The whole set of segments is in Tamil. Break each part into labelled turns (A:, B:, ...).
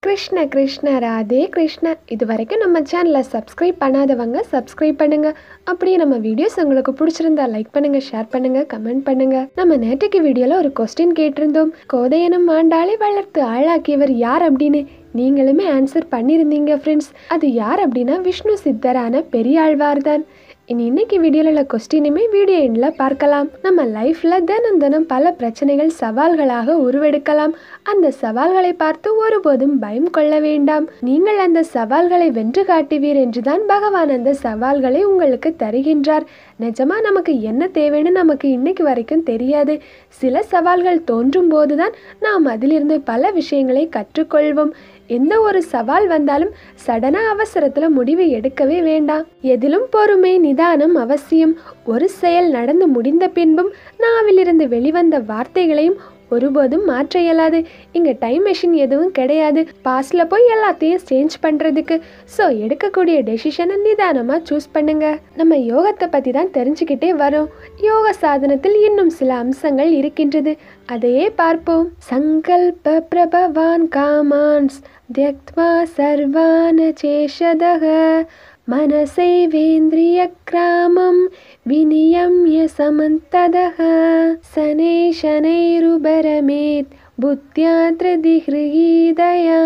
A: கிருஷ்ண கிருஷ்ண ராதே கிருஷ்ண இது வரைக்கும் நம்ம சேனலை சப்ஸ்கிரைப் பண்ணாதவங்க சப்ஸ்கிரைப் பண்ணுங்க அப்படியே நம்ம வீடியோஸ் உங்களுக்கு பிடிச்சிருந்தா லைக் பண்ணுங்க ஷேர் பண்ணுங்க கமெண்ட் பண்ணுங்க நம்ம நேற்றுக்கு வீடியோல ஒரு கொஸ்டின் கேட்டிருந்தோம் கோதையனும் ஆண்டாளை வளர்த்து ஆளாக்கியவர் யார் அப்படின்னு நீங்களுமே ஆன்சர் பண்ணியிருந்தீங்க ஃப்ரெண்ட்ஸ் அது யார் அப்படின்னா விஷ்ணு சித்தரான பெரியாழ்வார் தான் இனி இன்னைக்கு வீடியோவில் உள்ள கொஸ்டினுமே வீடியோ எண்டில் பார்க்கலாம் நம்ம லைஃப்பில் தினம் தினம் பல பிரச்சனைகள் சவால்களாக உருவெடுக்கலாம் அந்த சவால்களை பார்த்து ஒருபோதும் பயம் கொள்ள வேண்டாம் நீங்கள் அந்த சவால்களை வென்று காட்டுவீர் என்றுதான் பகவான் அந்த சவால்களை உங்களுக்கு தருகின்றார் நிஜமா நமக்கு என்ன தேவைன்னு நமக்கு இன்னைக்கு வரைக்கும் தெரியாது சில சவால்கள் தோன்றும் போதுதான் நாம் அதிலிருந்து பல விஷயங்களை கற்றுக்கொள்வோம் எந்த ஒரு சவால் வந்தாலும் சடனா அவசரத்துல முடிவு எடுக்கவே வேண்டாம் எதிலும் பொறுமை நிதானம் அவசியம் ஒரு செயல் நடந்து முடிந்த பின்பும் நாவிலிருந்து வெளிவந்த வார்த்தைகளையும் ஒருபோதும் மாற்ற இயலாது இங்கே டைம் மெஷின் எதுவும் கிடையாது பாஸ்டில் போய் எல்லாத்தையும் சேஞ்ச் பண்ணுறதுக்கு ஸோ எடுக்கக்கூடிய டெசிஷனை நிதானமாக சூஸ் பண்ணுங்க நம்ம யோகத்தை பற்றி தான் தெரிஞ்சுக்கிட்டே வரோம் யோக சாதனத்தில் இன்னும் சில அம்சங்கள் இருக்கின்றது அதையே பார்ப்போம் சங்கல்ப பிரபவான் காமான்ஸ் தியக்த்வா சர்வான சேஷதக मनसैवेन्द्रियक्रामं विनियम्य समन्तदः शनै शनैरुबरमेत् बुद्ध्या त्रिदिहृदया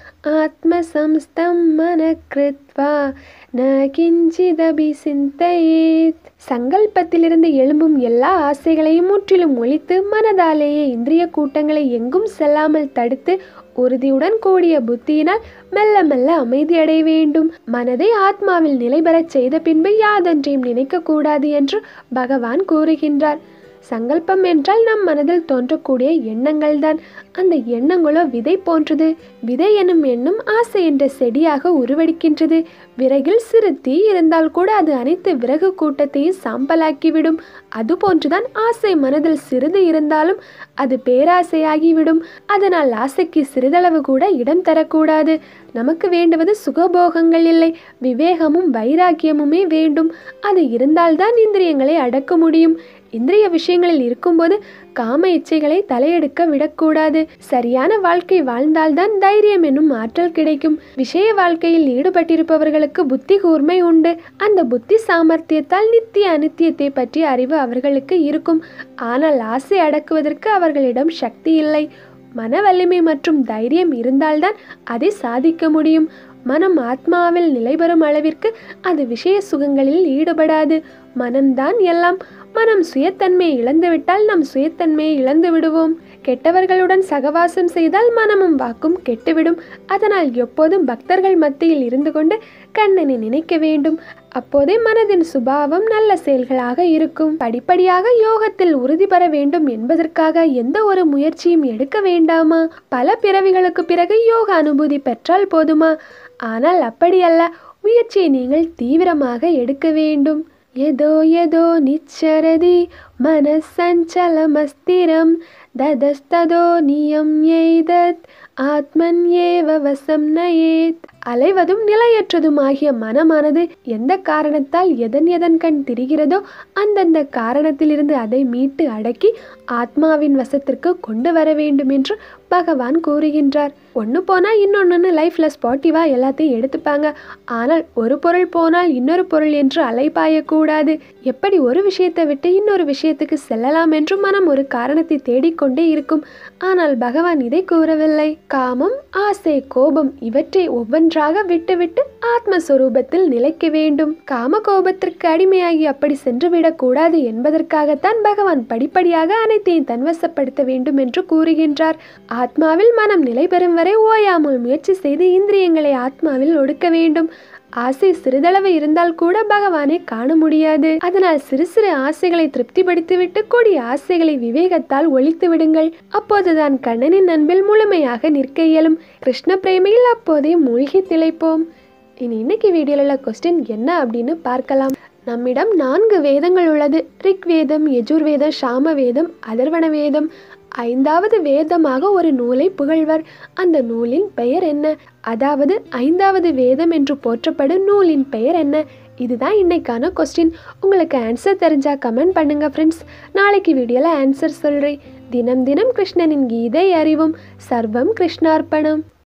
A: आत्मसंस्थं मनः कृत्वा ந கிஞ்சிதபி சிந்தையேத் சங்கல்பத்திலிருந்து எழும்பும் எல்லா ஆசைகளையும் முற்றிலும் ஒழித்து மனதாலேயே இந்திரிய கூட்டங்களை எங்கும் செல்லாமல் தடுத்து உறுதியுடன் கூடிய புத்தியினால் மெல்ல மெல்ல அமைதியடைய வேண்டும் மனதை ஆத்மாவில் நிலை பெறச் செய்த பின்பு யாதொன்றையும் நினைக்கக்கூடாது என்று பகவான் கூறுகின்றார் சங்கல்பம் என்றால் நம் மனதில் தோன்றக்கூடிய எண்ணங்கள் தான் அந்த எண்ணங்களோ விதை போன்றது விதை எனும் எண்ணம் ஆசை என்ற செடியாக உருவெடுக்கின்றது விறகில் சிறு தீ இருந்தால் கூட அது அனைத்து விறகு கூட்டத்தையும் சாம்பலாக்கிவிடும் அதுபோன்றுதான் ஆசை மனதில் சிறிது இருந்தாலும் அது பேராசையாகிவிடும் அதனால் ஆசைக்கு சிறிதளவு கூட இடம் தரக்கூடாது நமக்கு வேண்டுவது சுகபோகங்கள் இல்லை விவேகமும் வைராக்கியமுமே வேண்டும் அது இருந்தால்தான் இந்திரியங்களை அடக்க முடியும் இந்திரிய விஷயங்களில் இருக்கும்போது காம இச்சைகளை தலையெடுக்க விடக்கூடாது சரியான வாழ்க்கை வாழ்ந்தால்தான் தைரியம் என்னும் ஆற்றல் கிடைக்கும் விஷய வாழ்க்கையில் ஈடுபட்டிருப்பவர்களுக்கு புத்தி கூர்மை உண்டு அந்த புத்தி சாமர்த்தியத்தால் நித்திய அனித்தியத்தை பற்றிய அறிவு அவர்களுக்கு இருக்கும் ஆனால் ஆசை அடக்குவதற்கு அவர்களிடம் சக்தி இல்லை மன வலிமை மற்றும் தைரியம் இருந்தால்தான் அதை சாதிக்க முடியும் மனம் ஆத்மாவில் நிலை பெறும் அளவிற்கு அது விஷய சுகங்களில் ஈடுபடாது மனம்தான் எல்லாம் மனம் சுயத்தன்மையை இழந்துவிட்டால் நம் சுயத்தன்மையை இழந்து விடுவோம் கெட்டவர்களுடன் சகவாசம் செய்தால் மனமும் வாக்கும் கெட்டுவிடும் அதனால் எப்போதும் பக்தர்கள் மத்தியில் இருந்து கொண்டு கண்ணனை நினைக்க வேண்டும் அப்போதே மனதின் சுபாவம் நல்ல செயல்களாக இருக்கும் படிப்படியாக யோகத்தில் உறுதி பெற வேண்டும் என்பதற்காக எந்த ஒரு முயற்சியும் எடுக்க வேண்டாமா பல பிறவிகளுக்கு பிறகு யோக அனுபூதி பெற்றால் போதுமா ஆனால் அப்படியல்ல முயற்சியை நீங்கள் தீவிரமாக எடுக்க வேண்டும் यदो यदो निच्चरति मनस्सञ्चलमस्थिरं ददस्तदो नियम्यैदत् ஆத்மன்யேவ வசம் நயேத் அலைவதும் நிலையற்றதுமாகிய மனமானது எந்த காரணத்தால் எதன் எதன் கண் திரிகிறதோ அந்தந்த காரணத்திலிருந்து அதை மீட்டு அடக்கி ஆத்மாவின் வசத்திற்கு கொண்டு வர வேண்டும் என்று பகவான் கூறுகின்றார் ஒன்று போனால் இன்னொன்று லைஃப்பில் ஸ்பாட்டிவாக எல்லாத்தையும் எடுத்துப்பாங்க ஆனால் ஒரு பொருள் போனால் இன்னொரு பொருள் என்று அலைபாயக்கூடாது எப்படி ஒரு விஷயத்தை விட்டு இன்னொரு விஷயத்துக்கு செல்லலாம் என்று மனம் ஒரு காரணத்தை தேடிக்கொண்டே இருக்கும் ஆனால் பகவான் இதை கூறவில்லை காமம் ஆசை கோபம் இவற்றை ஒவ்வொன்றாக விட்டுவிட்டு ஆத்மஸ்வரூபத்தில் நிலைக்க வேண்டும் காம கோபத்திற்கு அடிமையாகி அப்படி சென்றுவிடக் கூடாது என்பதற்காகத்தான் பகவான் படிப்படியாக அனைத்தையும் தன்வசப்படுத்த வேண்டும் என்று கூறுகின்றார் ஆத்மாவில் மனம் நிலை பெறும் வரை ஓயாமல் முயற்சி செய்து இந்திரியங்களை ஆத்மாவில் ஒடுக்க வேண்டும் ஆசை சிறிதளவு இருந்தால் கூட பகவானை காண முடியாது அதனால் சிறு சிறு ஆசைகளை திருப்திப்படுத்திவிட்டு கொடிய ஆசைகளை விவேகத்தால் ஒழித்து விடுங்கள் அப்போதுதான் கண்ணனின் அன்பில் முழுமையாக நிற்க இயலும் கிருஷ்ண பிரேமையில் அப்போதே மூழ்கி திளைப்போம் இனி இன்னைக்கு வீடியோவில் உள்ள கொஸ்டின் என்ன அப்படின்னு பார்க்கலாம் நம்மிடம் நான்கு வேதங்கள் உள்ளது ரிக் வேதம் யஜுர்வேதம் சாம வேதம் அதர்வண வேதம் ஐந்தாவது வேதமாக ஒரு நூலை புகழ்வர் அந்த நூலின் பெயர் என்ன அதாவது ஐந்தாவது வேதம் என்று போற்றப்படும் நூலின் பெயர் என்ன இதுதான் இன்னைக்கான கொஸ்டின் உங்களுக்கு ஆன்சர் தெரிஞ்சா கமெண்ட் பண்ணுங்க ஃப்ரெண்ட்ஸ் நாளைக்கு வீடியோவில் ஆன்சர் சொல்கிறேன் தினம் தினம் கிருஷ்ணனின் கீதை அறிவும் சர்வம் கிருஷ்ணார்ப்பணம்